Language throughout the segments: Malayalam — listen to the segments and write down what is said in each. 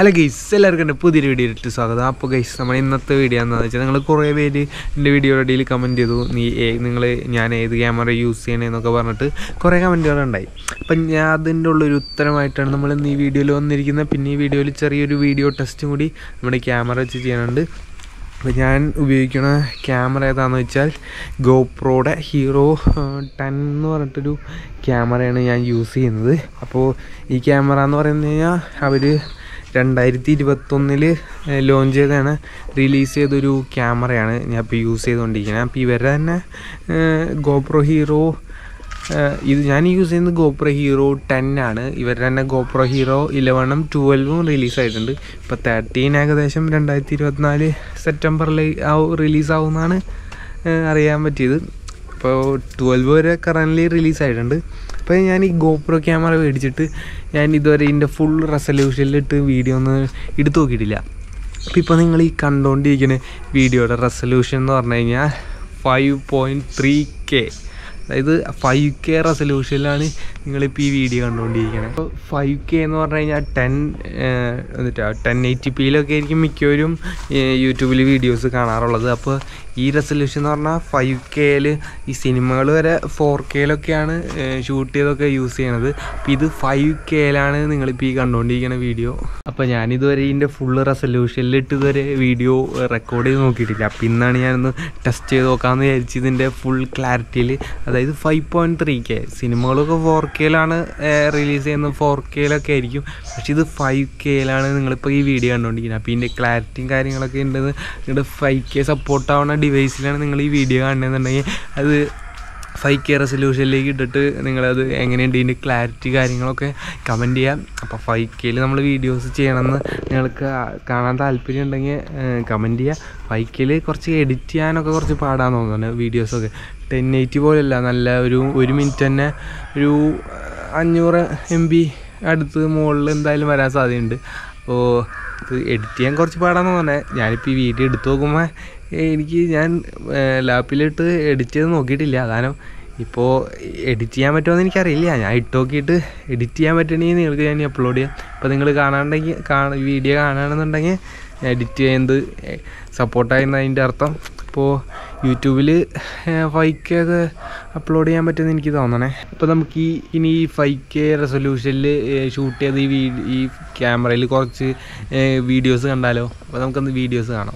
ഹലോ ഗൈസ് എല്ലാവർക്കും എൻ്റെ പുതിയൊരു വീഡിയോയിലിട്ട് സ്വാഗതം അപ്പോൾ ഗൈസ് നമ്മൾ ഇന്നത്തെ വീഡിയോ എന്താണെന്ന് വെച്ചാൽ നിങ്ങൾ കുറേ പേര് എൻ്റെ വീഡിയോയുടെ ഇടയിൽ കമൻറ്റ് ചെയ്തു നീ നിങ്ങൾ ഞാൻ ഏത് ക്യാമറ യൂസ് ചെയ്യണേന്നൊക്കെ പറഞ്ഞിട്ട് കുറേ കമൻറ്റുകളുണ്ടായി അപ്പം ഞാൻ അതിൻ്റെ ഉള്ളൊരു ഉത്തരമായിട്ടാണ് നമ്മൾ ഇന്ന് ഈ വീഡിയോയിൽ വന്നിരിക്കുന്നത് പിന്നെ ഈ വീഡിയോയിൽ ചെറിയൊരു വീഡിയോ ടെസ്റ്റും കൂടി നമ്മുടെ ക്യാമറ വെച്ച് ചെയ്യാനുണ്ട് അപ്പോൾ ഞാൻ ഉപയോഗിക്കുന്ന ക്യാമറ ഏതാണെന്ന് വെച്ചാൽ ഗോപ്രോയുടെ ഹീറോ ടെൻ എന്ന് പറഞ്ഞിട്ടൊരു ക്യാമറയാണ് ഞാൻ യൂസ് ചെയ്യുന്നത് അപ്പോൾ ഈ ക്യാമറ എന്ന് പറഞ്ഞു കഴിഞ്ഞാൽ അവർ രണ്ടായിരത്തി ഇരുപത്തൊന്നിൽ ലോഞ്ച് ചെയ്താണ് റിലീസ് ചെയ്തൊരു ക്യാമറയാണ് ഞാൻ ഇപ്പോൾ യൂസ് ചെയ്തുകൊണ്ടിരിക്കുന്നത് അപ്പോൾ ഇവരുടെ തന്നെ ഗോപ്രോ ഹീറോ ഇത് ഞാൻ യൂസ് ചെയ്യുന്നത് ഗോപ്രോ ഹീറോ ടെൻ ആണ് ഇവരുടെ തന്നെ ഗോപ്രോ ഹീറോ ഇലവണും ട്വൽവും റിലീസായിട്ടുണ്ട് ഇപ്പോൾ തേർട്ടീൻ ഏകദേശം രണ്ടായിരത്തി ഇരുപത്തിനാല് സെപ്റ്റംബറിൽ റിലീസാവുമെന്നാണ് അറിയാൻ പറ്റിയത് ഇപ്പോൾ ട്വൽവ് വരെ കറൻ്റ്ലി റിലീസായിട്ടുണ്ട് അപ്പോൾ ഞാൻ ഈ ഗോപ്രോ ക്യാമറ മേടിച്ചിട്ട് ഞാൻ ഇതുവരെ ഇതിൻ്റെ ഫുൾ റെസൊല്യൂഷനിലിട്ട് വീഡിയോ ഒന്നും എടുത്തു നോക്കിയിട്ടില്ല അപ്പോൾ ഇപ്പോൾ നിങ്ങൾ ഈ കണ്ടുകൊണ്ടിരിക്കുന്ന വീഡിയോയുടെ റെസൊല്യൂഷൻ എന്ന് പറഞ്ഞു കഴിഞ്ഞാൽ ഫൈവ് പോയിൻറ്റ് ത്രീ കെ അതായത് ഫൈവ് കെ റെസൊല്യൂഷനിലാണ് നിങ്ങളിപ്പോൾ ഈ വീഡിയോ കണ്ടുകൊണ്ടിരിക്കുന്നത് അപ്പോൾ ഫൈവ് കെ എന്ന് പറഞ്ഞു കഴിഞ്ഞാൽ ടെൻ എന്നിട്ടാ ടെൻ എയ്റ്റി പിയിലൊക്കെ ആയിരിക്കും മിക്കവരും യൂട്യൂബിൽ വീഡിയോസ് കാണാറുള്ളത് അപ്പോൾ ഈ റെസൊല്യൂഷൻ എന്ന് പറഞ്ഞാൽ ഫൈവ് കെയിൽ ഈ സിനിമകൾ വരെ ഫോർ കെയിലൊക്കെയാണ് ഷൂട്ട് ചെയ്തൊക്കെ യൂസ് ചെയ്യണത് അപ്പോൾ ഇത് ഫൈവ് കെയിലാണ് നിങ്ങളിപ്പോൾ ഈ കണ്ടുകൊണ്ടിരിക്കുന്ന വീഡിയോ അപ്പോൾ ഞാനിതുവരെ ഇതിൻ്റെ ഫുള്ള് റെസൊല്യൂഷനിലിട്ട് ഇതുവരെ വീഡിയോ റെക്കോർഡ് ചെയ്ത് നോക്കിയിട്ടില്ല അപ്പോൾ ഇന്നാണ് ഞാനൊന്ന് ടെസ്റ്റ് ചെയ്ത് നോക്കാമെന്ന് വിചാരിച്ച് ഇതിൻ്റെ ഫുൾ ക്ലാരിറ്റിയിൽ അതായത് ഫൈവ് പോയിൻറ്റ് ത്രീ കെ സിനിമകളൊക്കെ ഫോർ കെയിലാണ് റിലീസ് ചെയ്യുന്നത് ഫോർ കെയിലൊക്കെ ആയിരിക്കും പക്ഷേ ഇത് ഫൈവ് കെയിലാണ് നിങ്ങളിപ്പോൾ ഈ വീഡിയോ കണ്ടുകൊണ്ടിരിക്കുന്നത് അപ്പോൾ ഇതിൻ്റെ ക്ലാരിറ്റിയും കാര്യങ്ങളൊക്കെ ഉണ്ടെന്ന് നിങ്ങളുടെ ഫൈവ് കെ സപ്പോർട്ട് ആവുന്ന ഡിവൈസിലാണ് നിങ്ങൾ ഈ വീഡിയോ കാണുന്നതെന്നുണ്ടെങ്കിൽ അത് ഫൈവ് കെ റെസൊല്യൂഷനിലേക്ക് ഇട്ടിട്ട് നിങ്ങളത് എങ്ങനെയുണ്ട് ഇതിൻ്റെ ക്ലാരിറ്റി കാര്യങ്ങളൊക്കെ കമൻറ്റ് ചെയ്യാം അപ്പോൾ ഫൈവ് കെയിൽ നമ്മൾ വീഡിയോസ് ചെയ്യണമെന്ന് നിങ്ങൾക്ക് കാണാൻ താല്പര്യം ഉണ്ടെങ്കിൽ കമൻറ്റ് ചെയ്യുക ഫൈവ് കെയിൽ കുറച്ച് എഡിറ്റ് ചെയ്യാനൊക്കെ കുറച്ച് പാടാന്ന് തോന്നുന്നു വീഡിയോസൊക്കെ ടെൻ എയ്റ്റി പോലെയല്ല നല്ല ഒരു ഒരു മിനിറ്റ് തന്നെ ഒരു അഞ്ഞൂറ് എം ബി അടുത്ത് മുകളിൽ എന്തായാലും വരാൻ സാധ്യതയുണ്ട് അപ്പോൾ ഇത് എഡിറ്റ് ചെയ്യാൻ കുറച്ച് പാടാന്ന് തോന്നുന്നത് ഞാനിപ്പോൾ ഈ വീഡിയോ എടുത്തു നോക്കുമ്പോൾ എനിക്ക് ഞാൻ ലാപ്പിലിട്ട് എഡിറ്റ് ചെയ്ത് നോക്കിയിട്ടില്ല കാരണം ഇപ്പോൾ എഡിറ്റ് ചെയ്യാൻ പറ്റുമോ എനിക്കറിയില്ല ഞാൻ ഇട്ട് നോക്കിയിട്ട് എഡിറ്റ് ചെയ്യാൻ പറ്റണമെങ്കിൽ നിങ്ങൾക്ക് ഞാൻ അപ്ലോഡ് ചെയ്യാം ഇപ്പോൾ നിങ്ങൾ കാണാണ്ടെങ്കിൽ കാണ വീഡിയോ കാണുകയാണെന്നുണ്ടെങ്കിൽ എഡിറ്റ് ചെയ്യുന്നത് സപ്പോർട്ടായിരുന്ന അതിൻ്റെ അർത്ഥം ഇപ്പോൾ യൂട്യൂബിൽ ഫൈവ് കെ ഒക്കെ അപ്ലോഡ് ചെയ്യാൻ പറ്റുമെന്ന് എനിക്ക് തോന്നണേ അപ്പോൾ നമുക്ക് ഈ ഇനി ഈ ഫൈവ് കെ റെസൊല്യൂഷനിൽ ഷൂട്ട് ചെയ്ത് ഈ വീ ഈ ക്യാമറയിൽ കുറച്ച് വീഡിയോസ് കണ്ടാലോ അപ്പോൾ നമുക്കൊന്ന് വീഡിയോസ് കാണാം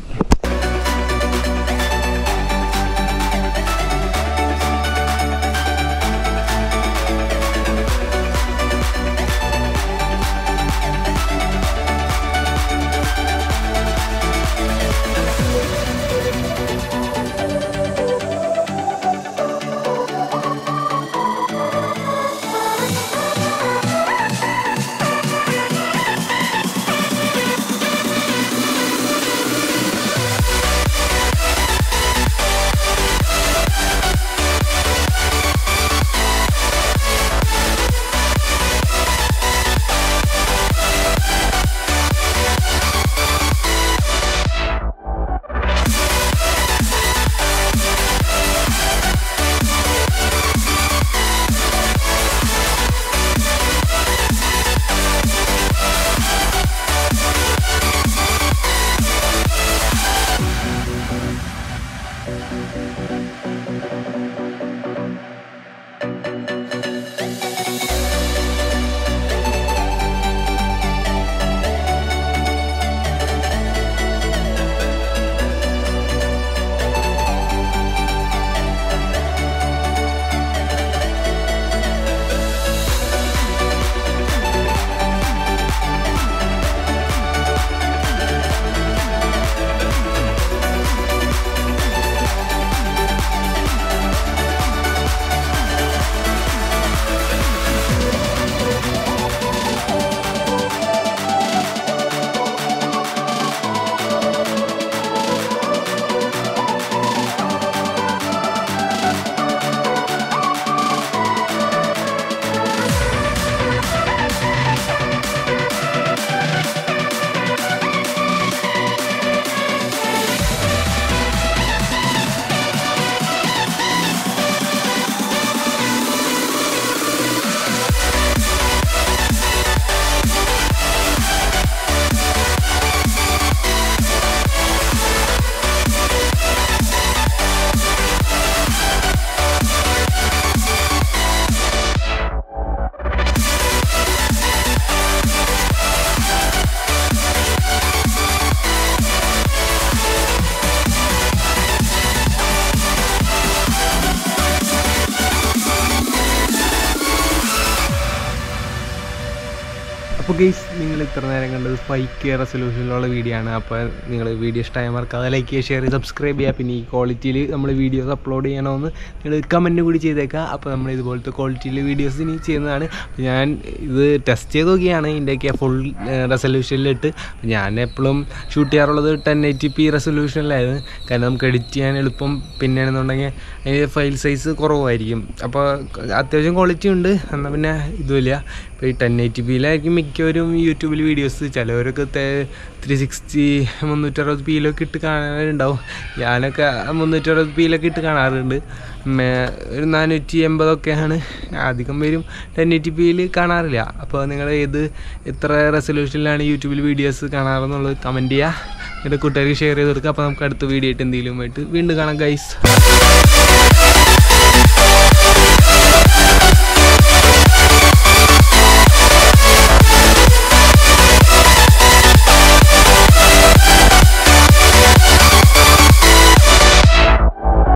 അപ്പോൾ ഗൈസ് നിങ്ങൾ ഇത്ര നേരം കണ്ടത് ഫൈവ് കെ റെസൊല്യൂഷനിലുള്ള വീഡിയോ ആണ് അപ്പോൾ നിങ്ങൾ വീഡിയോ ഇഷ്ടമായ മറക്കാതെ ലൈക്ക് ചെയ്യുക ഷെയർ ചെയ്യുക സബ്സ്ക്രൈബ് ചെയ്യുക പിന്നെ ഈ ക്വാളിറ്റിയിൽ നമ്മൾ വീഡിയോസ് അപ്ലോഡ് ചെയ്യണമെന്ന് നിങ്ങൾ കമൻറ്റ് കൂടി ചെയ്തേക്കുക അപ്പോൾ നമ്മൾ ഇതുപോലത്തെ ക്വാളിറ്റിയിൽ വീഡിയോസ് ഇനി ചെയ്യുന്നതാണ് അപ്പോൾ ഞാൻ ഇത് ടെസ്റ്റ് ചെയ്ത് നോക്കിയാണ് ഇതിൻ്റെയൊക്കെ ഫുൾ റെസൊല്യൂഷനിലിട്ട് ഞാൻ എപ്പോഴും ഷൂട്ട് ചെയ്യാറുള്ളത് ടെൻ എയ്റ്റി പി റെസൊല്യൂഷനിലായിരുന്നു കാരണം നമുക്ക് എഡിറ്റ് ചെയ്യാൻ എളുപ്പം പിന്നെയാണെന്നുണ്ടെങ്കിൽ അതിൻ്റെ ഫയൽ സൈസ് കുറവായിരിക്കും അപ്പോൾ അത്യാവശ്യം ക്വാളിറ്റി ഉണ്ട് എന്നാൽ പിന്നെ ഇതുമില്ല ഇപ്പോൾ ഈ ടെൻ എയ്റ്റി പിയിലായിരിക്കും മിക്കവരും യൂട്യൂബിൽ വീഡിയോസ് ചിലവരൊക്കെ ത്രീ സിക്സ്റ്റി മുന്നൂറ്ററുപത് പിയിലൊക്കെ ഇട്ട് കാണാനുണ്ടാവും ഞാനൊക്കെ മുന്നൂറ്ററുപത് പിയിലൊക്കെ ഇട്ട് കാണാറുണ്ട് മേ- ഒരു നാനൂറ്റി എൺപതൊക്കെയാണ് അധികം പേരും ടെൻ എയ്റ്റി പിയിൽ കാണാറില്ല അപ്പോൾ നിങ്ങൾ ഏത് എത്ര റെസൊല്യൂഷനിലാണ് യൂട്യൂബിൽ വീഡിയോസ് കാണാറെന്നുള്ളത് കമൻറ്റ് ചെയ്യുക എൻ്റെ കൂട്ടുകാർക്ക് ഷെയർ ചെയ്ത് കൊടുക്കുക അപ്പോൾ നമുക്ക് അടുത്ത വീഡിയോ ആയിട്ട് എന്തെങ്കിലും ആയിട്ട് വീണ്ടും കാണാം ഗൈസ്